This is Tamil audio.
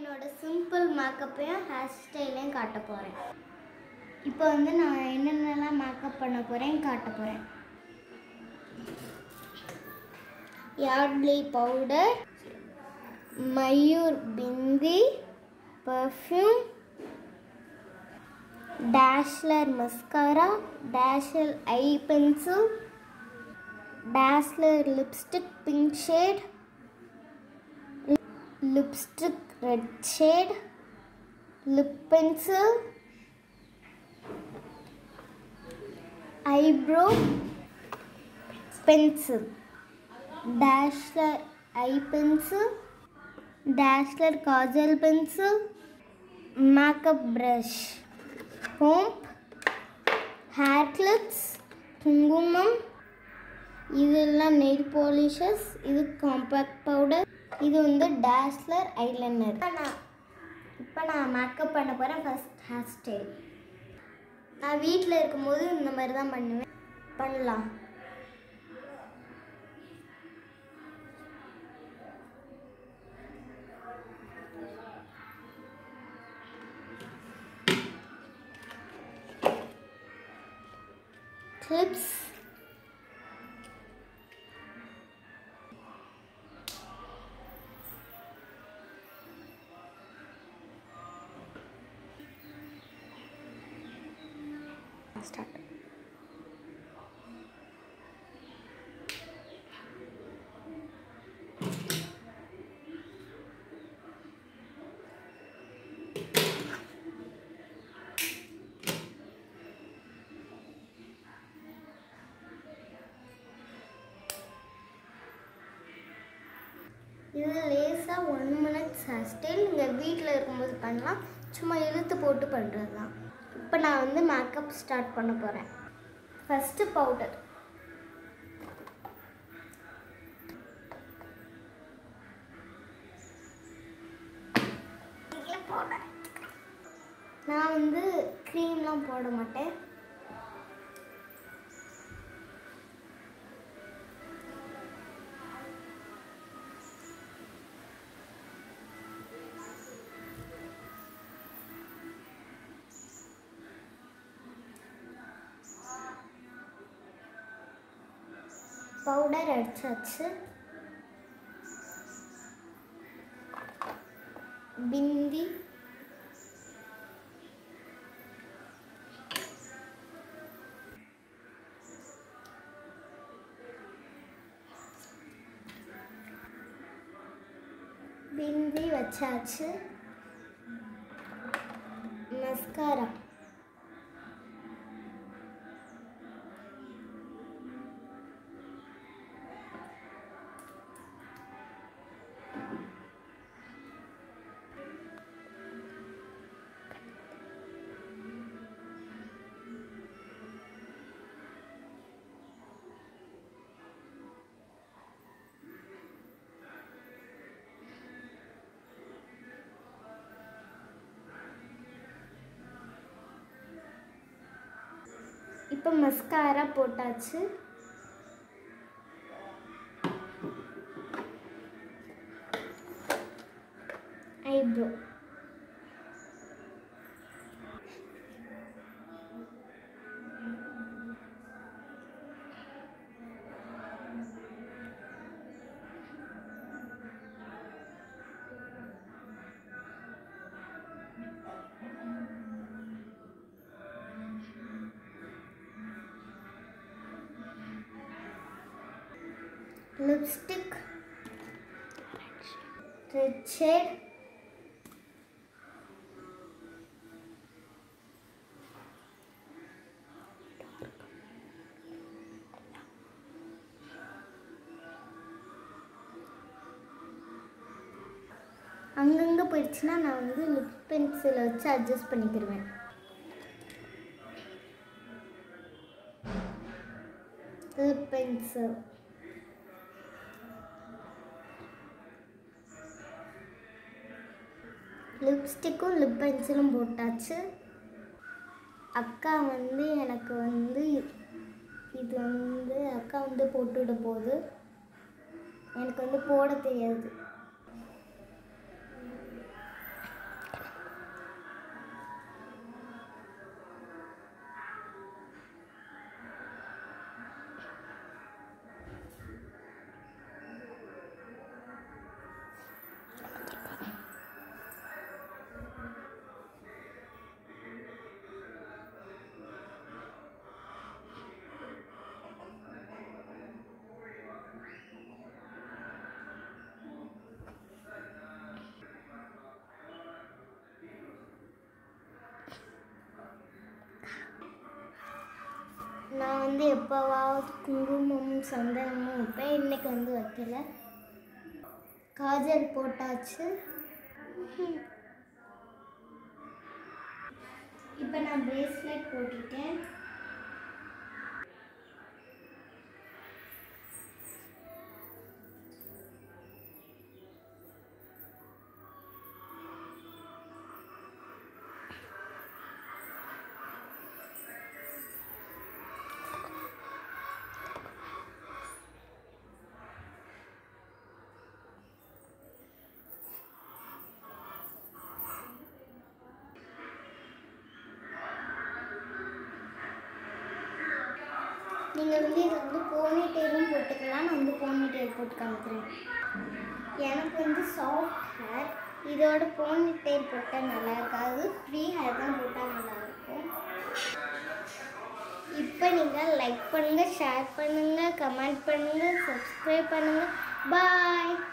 என்னோட சிம்பிள் மேக்கப்பையும் ஹேர் ஸ்டைலையும் காட்ட போகிறேன் இப்போ வந்து நான் என்னென்னலாம் மேக்கப் பண்ண போகிறேன் காட்ட போகிறேன் Yardley powder Mayur bindi perfume டேஷ்லர் மஸ்காரா டேஷல் ஐ பென்சில் டேஸ்லர் lipstick pink shade lipstick red shade lip pencil eyebrow pencil டேஷ்லர் ஐ பென்சில் டேஷ்லர் kajal pencil makeup brush home hair clips குங்குமம் இதெல்லாம் நெயில் பாலிஷஸ் இது காம்பேக்ட் பவுடர் இது வந்து டேஸ்லர் ஐலைனர் நான் இப்போ நான் மேக்கப் பண்ண போகிறேன் ஃபஸ்ட் ஹேர் ஸ்டைல் நான் வீட்டில் இருக்கும்போது இந்த மாதிரி தான் பண்ணுவேன் பண்ணலாம் clips start இது லேசாக ஒன் மினிட்ஸ் ஹேர் ஸ்டைல் நீங்கள் வீட்டில் இருக்கும்போது பண்ணலாம் சும்மா இழுத்து போட்டு பண்ணுறது தான் இப்போ நான் வந்து மேக்கப் ஸ்டார்ட் பண்ண போகிறேன் ஃபஸ்ட்டு பவுடர் நான் வந்து க்ரீம்லாம் போட மாட்டேன் பவுடர் அடிச்சாச்சு பிந்தி பிந்தி வச்சாச்சு மஸ்காரா இப்போ மஸ்காரா போட்டாச்சு ஐப்ரோ லிப்ஸ்டிக் ரெட் ஷேட் அங்கங்கே போயிடுச்சுன்னா நான் வந்து லிப் பென்சிலை வச்சு அட்ஜஸ்ட் பண்ணிக்கிடுவேன் லிப் பென்சில் லிப்ஸ்டிக்கும் லிப் பென்சிலும் போட்டாச்சு அக்கா வந்து எனக்கு வந்து இது வந்து அக்கா வந்து போட்டுவிட போகுது எனக்கு வந்து போட தெரியாது வந்து எப்போவாவது குங்குமமும் சந்தனமும் வைப்பேன் இன்னைக்கு வந்து வைக்கல காஜல் போட்டாச்சு இப்போ நான் பிரேஸ்லெட் போட்டிருக்கேன் நீங்கள் வந்து இது வந்து போனி டெயிலும் போட்டுக்கலாம் நான் வந்து போனி டெயில் போட்டு காமிக்கிறேன் எனக்கு வந்து சாஃப்ட் ஹேர் இதோட போனி டெயில் போட்டால் நல்லா இருக்காது ஃப்ரீ ஹேர் தான் போட்டால் நல்லா இருக்கும் இப்போ நீங்கள் லைக் பண்ணுங்கள் ஷேர் பண்ணுங்கள் கமெண்ட் பண்ணுங்கள் சப்ஸ்கிரைப் பண்ணுங்கள் பாய்